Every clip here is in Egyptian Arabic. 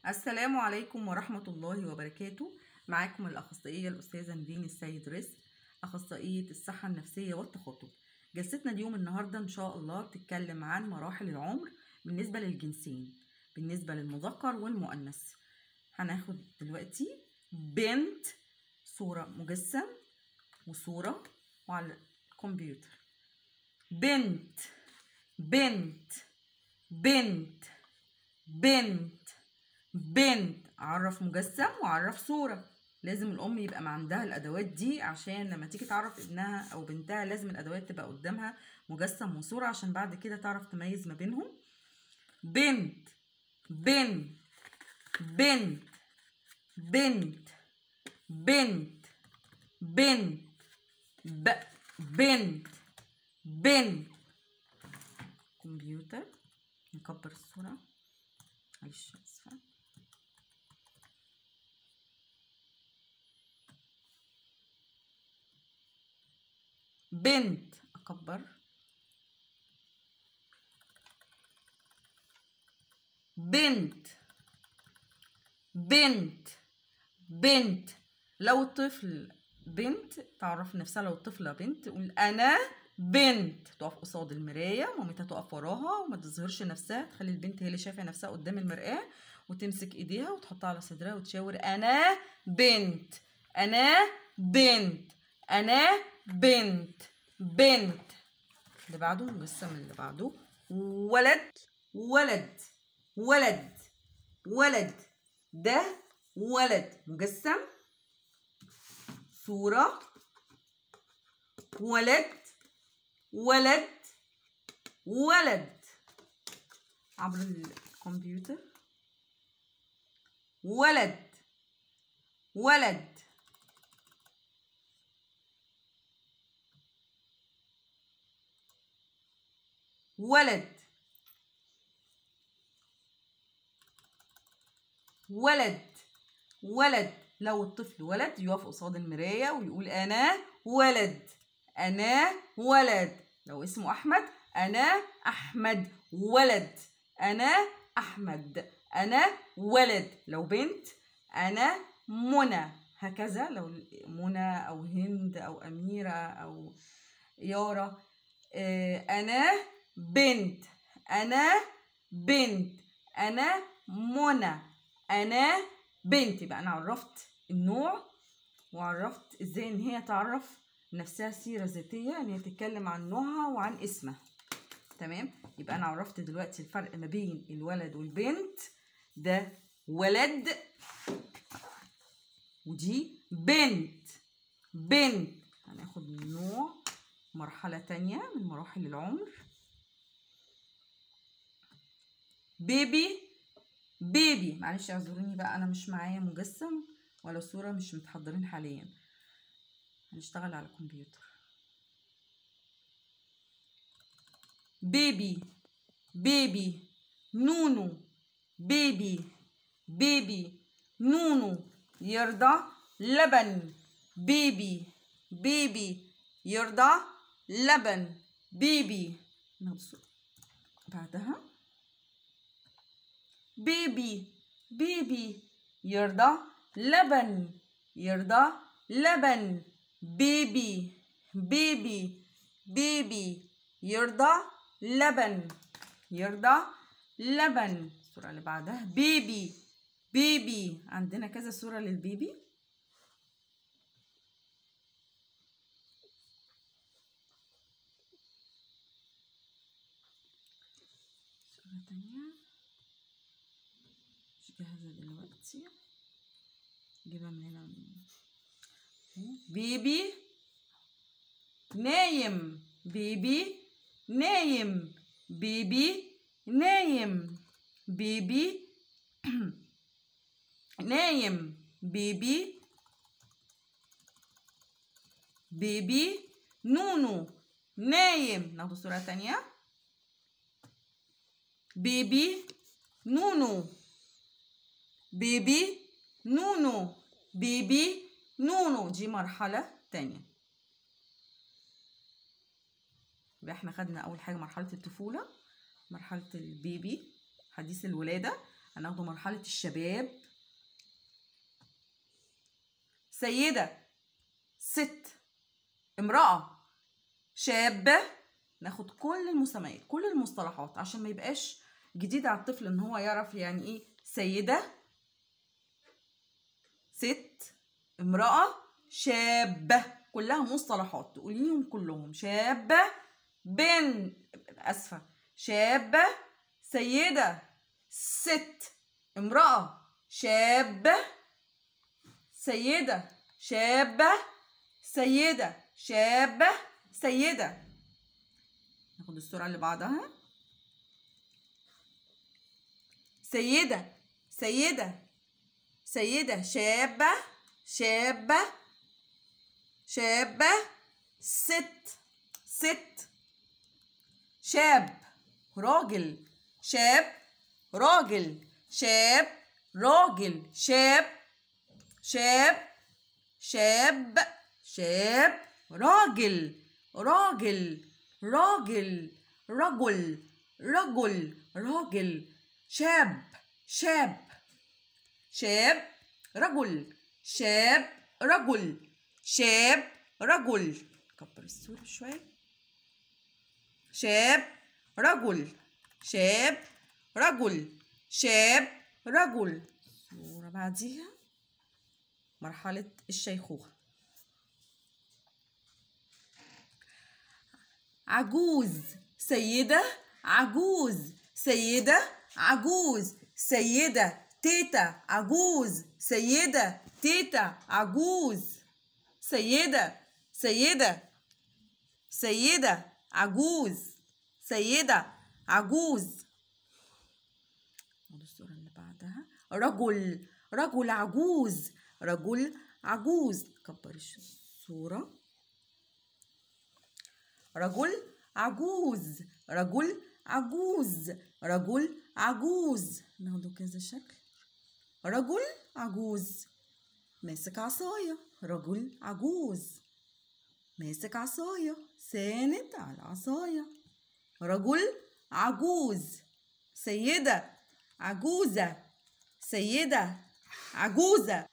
السلام عليكم ورحمة الله وبركاته معاكم الأخصائية الأستاذة نبين السيد رزق أخصائية الصحة النفسية والتخاطب جلستنا اليوم النهاردة إن شاء الله بتتكلم عن مراحل العمر بالنسبة للجنسين بالنسبة للمذكر والمؤنث هناخد دلوقتي بنت صورة مجسم وصورة وعلى الكمبيوتر بنت بنت بنت بنت بنت عرف مجسم وعرف صورة لازم الأم يبقى ما عندها الأدوات دي عشان لما تيجي تعرف ابنها أو بنتها لازم الأدوات تبقى قدامها مجسم وصورة عشان بعد كده تعرف تميز ما بينهم بنت بنت بنت بنت بنت بنت ب بنت بنت كمبيوتر نكبر الصورة معلش اسفة بنت اكبر بنت بنت بنت لو الطفل بنت تعرف نفسها لو الطفلة بنت تقول أنا بنت تقف قصاد المراية مامتها تقف وراها وما تظهرش نفسها تخلي البنت هي اللي شايفة نفسها قدام المرآة وتمسك ايديها وتحطها على صدرها وتشاور أنا بنت أنا بنت أنا بنت بنت اللي بعده مجسم اللي بعده ولد ولد ولد ولد ده ولد مجسم صورة ولد ولد ولد عبر الكمبيوتر ولد ولد ولد ولد ولد لو الطفل ولد يقف قصاد المراية ويقول أنا ولد أنا ولد لو اسمه أحمد أنا أحمد ولد أنا أحمد أنا ولد لو بنت أنا منى هكذا لو منى أو هند أو أميرة أو يارا أنا بنت أنا بنت أنا منى أنا بنت يبقى أنا عرفت النوع وعرفت إزاي إن هي تعرف نفسها سيرة ذاتية إن هي تتكلم عن نوعها وعن اسمها تمام يبقى أنا عرفت دلوقتي الفرق ما بين الولد والبنت ده ولد ودي بنت بنت هناخد نوع مرحلة تانية من مراحل العمر بيبي بيبي معلش اعذروني بقى انا مش معايا مجسم ولا صورة مش متحضرين حاليا هنشتغل على الكمبيوتر بيبي بيبي نونو بيبي بيبي نونو يرضع لبن بيبي بيبي يرضع لبن بيبي بعدها بيبي بيبي يرضع لبن يرضع لبن بيبي بيبي بيبي يرضع لبن يرضع لبن الصورة اللي بعدها بيبي بيبي عندنا كذا صورة للبيبي صورة تانية جاهزة دلوقتي نجيبها من هنا بيبي نايم بيبي نايم بيبي نايم بيبي نايم بيبي بيبي نونو نايم ناخد صورة تانية بيبي نونو بيبي نونو بيبي نونو دي مرحلة تانية يبقى احنا خدنا أول حاجة مرحلة الطفولة مرحلة البيبي حديث الولادة هناخده مرحلة الشباب سيدة ست امرأة شابة ناخد كل المسميات كل المصطلحات عشان ما يبقاش جديد على الطفل ان هو يعرف يعني ايه سيدة ست امرأة شابة كلها مصطلحات تقوليهم كلهم شابة بن اسفة شابة سيدة ست امرأة شابة سيدة شابة سيدة شابة سيدة ناخد الصورة اللي بعدها سيدة سيدة سيدة شابة شابة شابة ست ست شاب راجل شاب راجل شاب راجل شاب شاب شاب شاب راجل راجل راجل رجل رجل راجل شاب شاب شاب رجل شاب رجل شاب رجل كبر الصورة شوية شاب رجل شاب رجل شاب رجل صورة بعديها مرحلة الشيخوخة عجوز سيدة عجوز سيدة عجوز سيدة تيتا عجوز سيدة تيتا عجوز سيدة سيدة سيدة عجوز سيدة عجوز الصورة اللي بعدها رجل رجل عجوز رجل عجوز كبر الصورة رجل عجوز رجل عجوز رجل عجوز ناخده كذا شكل رجل عجوز ماسك عصاية رجل عجوز ماسك عصاية ساند على عصاية رجل عجوز سيدة عجوزة سيدة عجوزة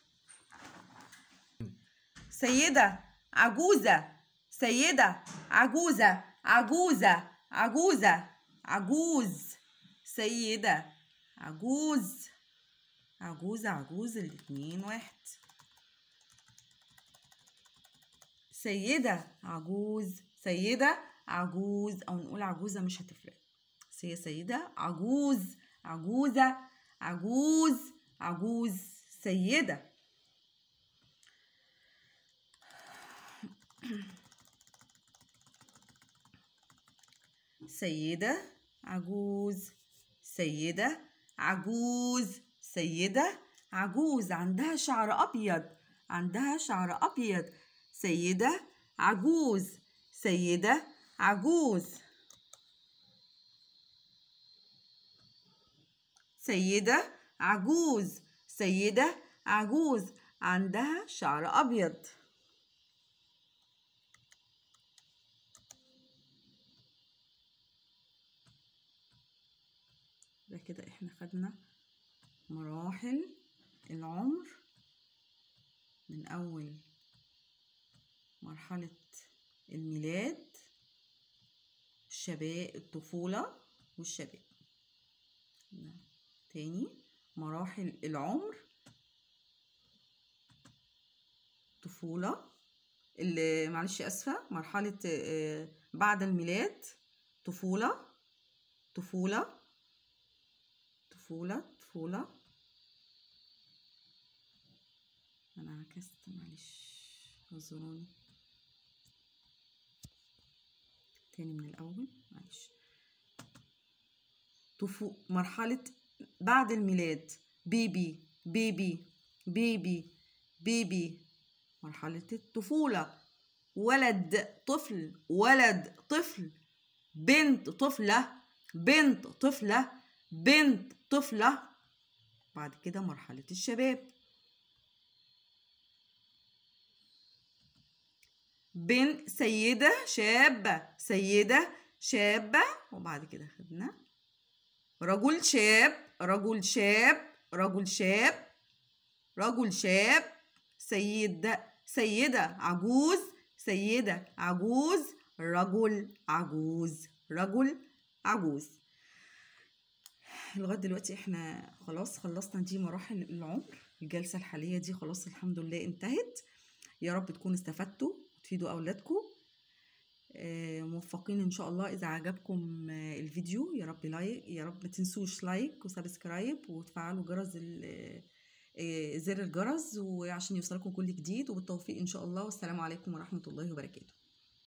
سيدة عجوزة سيدة عجوزة عجوزة عجوزة عجوز سيدة عجوز عجوزة عجوز الاتنين واحد سيدة عجوز سيدة عجوز أو نقول عجوزة مش هتفرق بس هي سيدة عجوز عجوزة عجوز عجوز سيدة سيدة عجوز سيدة عجوز سيدة عجوز عندها شعر أبيض عندها شعر أبيض سيدة عجوز سيدة عجوز سيدة عجوز سيدة عجوز عندها شعر أبيض ده كده احنا خدنا مراحل العمر من أول مرحلة الميلاد الشباب الطفولة والشباب تاني مراحل العمر طفولة اللي معلش أسفة مرحلة آه، بعد الميلاد طفولة طفولة طفولة طفولة أنا عكست معلش اعذروني تاني من الأول معلش طفو مرحلة بعد الميلاد بيبي بيبي بيبي بيبي مرحلة الطفولة ولد طفل ولد طفل بنت طفلة بنت طفلة بنت طفلة بعد كده مرحلة الشباب بنت سيدة شابة سيدة شابة وبعد كده خدنا رجل شاب رجل شاب رجل شاب رجل شاب سيدة سيدة عجوز سيدة عجوز رجل عجوز رجل عجوز لغايه دلوقتي احنا خلاص خلصنا دي مراحل العمر الجلسه الحاليه دي خلاص الحمد لله انتهت يا رب تكونوا استفدتوا وتفيدوا اولادكم آه، موفقين ان شاء الله اذا عجبكم آه، الفيديو يا رب لايك يا رب ما تنسوش لايك وسبسكرايب وتفعلوا جرس ال- آه، زر الجرس وعشان يوصلكم كل جديد وبالتوفيق ان شاء الله والسلام عليكم ورحمه الله وبركاته